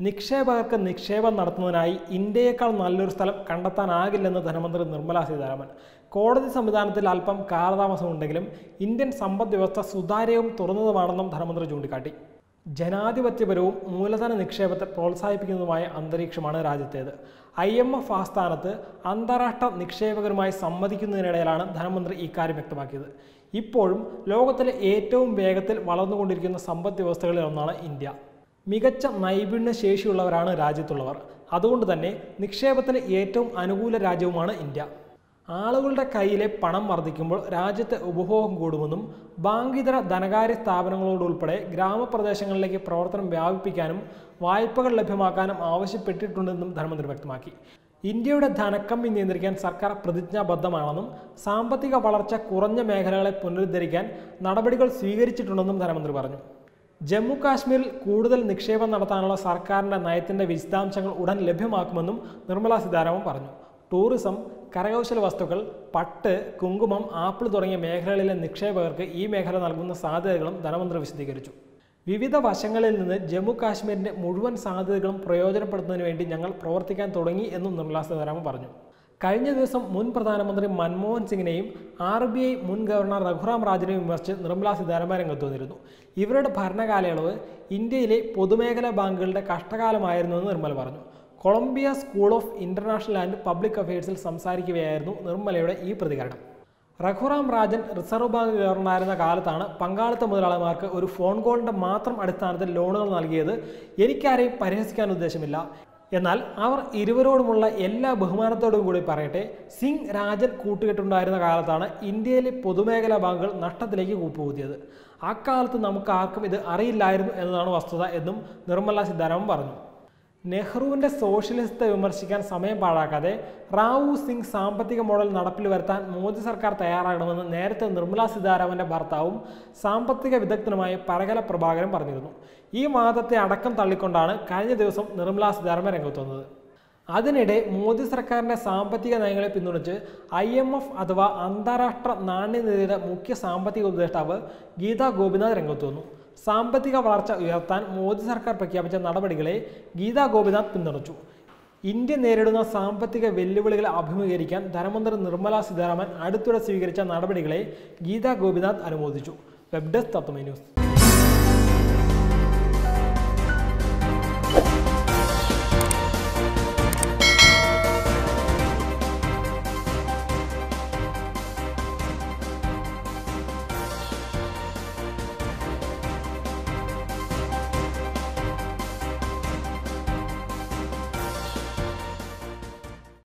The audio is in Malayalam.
നിക്ഷേപകർക്ക് നിക്ഷേപം നടത്തുന്നതിനായി ഇന്ത്യയേക്കാൾ നല്ലൊരു സ്ഥലം കണ്ടെത്താനാകില്ലെന്ന് ധനമന്ത്രി നിർമ്മലാ സീതാരാമൻ കോടതി സംവിധാനത്തിൽ അല്പം കാലതാമസമുണ്ടെങ്കിലും ഇന്ത്യൻ സമ്പദ് വ്യവസ്ഥ സുതാര്യവും തുറന്നതുമാണെന്നും ധനമന്ത്രി ചൂണ്ടിക്കാട്ടി ജനാധിപത്യപരവും മൂലധന നിക്ഷേപത്തെ പ്രോത്സാഹിപ്പിക്കുന്നതുമായ അന്തരീക്ഷമാണ് രാജ്യത്തേത് ഐ എം എഫ് ആസ്ഥാനത്ത് അന്താരാഷ്ട്ര നിക്ഷേപകരുമായി സംവദിക്കുന്നതിനിടയിലാണ് ധനമന്ത്രി ഇക്കാര്യം വ്യക്തമാക്കിയത് ഇപ്പോഴും ലോകത്തിലെ ഏറ്റവും വേഗത്തിൽ വളർന്നുകൊണ്ടിരിക്കുന്ന സമ്പദ് വ്യവസ്ഥകളിൽ ഒന്നാണ് ഇന്ത്യ മികച്ച നൈപുണ്യ ശേഷിയുള്ളവരാണ് രാജ്യത്തുള്ളവർ അതുകൊണ്ട് തന്നെ നിക്ഷേപത്തിന് ഏറ്റവും അനുകൂല രാജ്യവുമാണ് ഇന്ത്യ ആളുകളുടെ കയ്യിലെ പണം വർദ്ധിക്കുമ്പോൾ രാജ്യത്തെ ഉപഭോഗം കൂടുമെന്നും ബാങ്കിതര ധനകാര്യ സ്ഥാപനങ്ങളോടുൾപ്പെടെ ഗ്രാമപ്രദേശങ്ങളിലേക്ക് പ്രവർത്തനം വ്യാപിപ്പിക്കാനും വായ്പകൾ ലഭ്യമാക്കാനും ആവശ്യപ്പെട്ടിട്ടുണ്ടെന്നും ധനമന്ത്രി വ്യക്തമാക്കി ഇന്ത്യയുടെ ധനക്കമ്മി നിയന്ത്രിക്കാൻ സർക്കാർ പ്രതിജ്ഞാബദ്ധമാണെന്നും സാമ്പത്തിക വളർച്ച കുറഞ്ഞ മേഖലകളെ പുനരുദ്ധരിക്കാൻ നടപടികൾ സ്വീകരിച്ചിട്ടുണ്ടെന്നും ധനമന്ത്രി പറഞ്ഞു ജമ്മു കാശ്മീരിൽ കൂടുതൽ നിക്ഷേപം നടത്താനുള്ള സർക്കാരിന്റെ നയത്തിന്റെ വിശദാംശങ്ങൾ ഉടൻ ലഭ്യമാക്കുമെന്നും നിർമ്മലാ സീതാരാമൻ പറഞ്ഞു ടൂറിസം കരകൗശല വസ്തുക്കൾ പട്ട് കുങ്കുമം ആപ്പിൾ തുടങ്ങിയ മേഖലകളിലെ നിക്ഷേപകർക്ക് ഈ മേഖല നൽകുന്ന സാധ്യതകളും ധനമന്ത്രി വിശദീകരിച്ചു വിവിധ വശങ്ങളിൽ നിന്ന് ജമ്മു കാശ്മീരിന്റെ മുഴുവൻ സാധ്യതകളും പ്രയോജനപ്പെടുത്തുന്നതിന് വേണ്ടി ഞങ്ങൾ പ്രവർത്തിക്കാൻ തുടങ്ങി എന്നും നിർമ്മലാ സീതാരാമൻ പറഞ്ഞു കഴിഞ്ഞ ദിവസം മുൻ പ്രധാനമന്ത്രി മൻമോഹൻ സിംഗിനെയും ആർ ബി ഐ മുൻ ഗവർണർ രഘുറാം രാജനെയും വിമർശിച്ച് നിർമ്മലാ സീതാരാമൻ രംഗത്ത് വന്നിരുന്നു ഇവരുടെ ഭരണകാലയളവ് ഇന്ത്യയിലെ പൊതുമേഖലാ ബാങ്കുകളുടെ കഷ്ടകാലമായിരുന്നുവെന്ന് നിർമ്മല പറഞ്ഞു Columbia school of international and public അഫയേഴ്സിൽ സംസാരിക്കുകയായിരുന്നു നിർമ്മലയുടെ ഈ പ്രതികരണം രഘുറാം രാജൻ റിസർവ് ബാങ്ക് ഗവർണറായിരുന്ന കാലത്താണ് പങ്കാളിത്ത മുതലാളിമാർക്ക് ഒരു ഫോൺ കോളിന്റെ മാത്രം അടിസ്ഥാനത്തിൽ ലോണുകൾ നൽകിയത് എനിക്കാരെയും പരിഹസിക്കാൻ ഉദ്ദേശമില്ല എന്നാൽ അവർ ഇരുവരോടുമുള്ള എല്ലാ ബഹുമാനത്തോടും കൂടി പറയട്ടെ സിംഗ് രാജൻ കൂട്ടുകെട്ടുണ്ടായിരുന്ന കാലത്താണ് ഇന്ത്യയിലെ പൊതുമേഖലാ ബാങ്കുകൾ നഷ്ടത്തിലേക്ക് കൂപ്പുകൂത്തിയത് അക്കാലത്ത് നമുക്ക് ആർക്കും ഇത് അറിയില്ലായിരുന്നു എന്നതാണ് വസ്തുത എന്നും നിർമ്മല സീതാരാമൻ പറഞ്ഞു നെഹ്റുവിന്റെ സോഷ്യലിസത്തെ വിമർശിക്കാൻ സമയം പാഴാക്കാതെ റാവു സിംഗ് സാമ്പത്തിക മോഡൽ നടപ്പിൽ വരുത്താൻ മോദി സർക്കാർ തയ്യാറാകണമെന്ന് നേരത്തെ നിർമ്മലാ സീതാരാമന്റെ ഭർത്താവും സാമ്പത്തിക വിദഗ്ധനുമായ പരകല പ്രഭാകരൻ പറഞ്ഞിരുന്നു ഈ വാദത്തെ അടക്കം തള്ളിക്കൊണ്ടാണ് കഴിഞ്ഞ ദിവസം നിർമ്മലാ സീതാരാമൻ രംഗത്ത് വന്നത് അതിനിടെ മോദി സർക്കാരിന്റെ സാമ്പത്തിക നയങ്ങളെ പിന്തുണച്ച് ഐ എം എഫ് അഥവാ അന്താരാഷ്ട്ര നാണ്യനിധിയുടെ മുഖ്യ സാമ്പത്തിക ഉപദേഷ്ടാവ് ഗീതാ ഗോപിനാഥ് രംഗത്ത് വന്നു സാമ്പത്തിക വളർച്ച ഉയർത്താൻ മോദി സർക്കാർ പ്രഖ്യാപിച്ച നടപടികളെ ഗീതാ ഗോപിനാഥ് പിന്തുണച്ചു ഇന്ത്യ നേരിടുന്ന സാമ്പത്തിക വെല്ലുവിളികളെ അഭിമുഖീകരിക്കാൻ ധനമന്ത്രി നിർമ്മലാ സീതാരാമൻ അടുത്തിടെ സ്വീകരിച്ച നടപടികളെ ഗീതാ ഗോപിനാഥ് അനുമോദിച്ചു വെബ് ഡെസ്ക് തത്വമേ ന്യൂസ്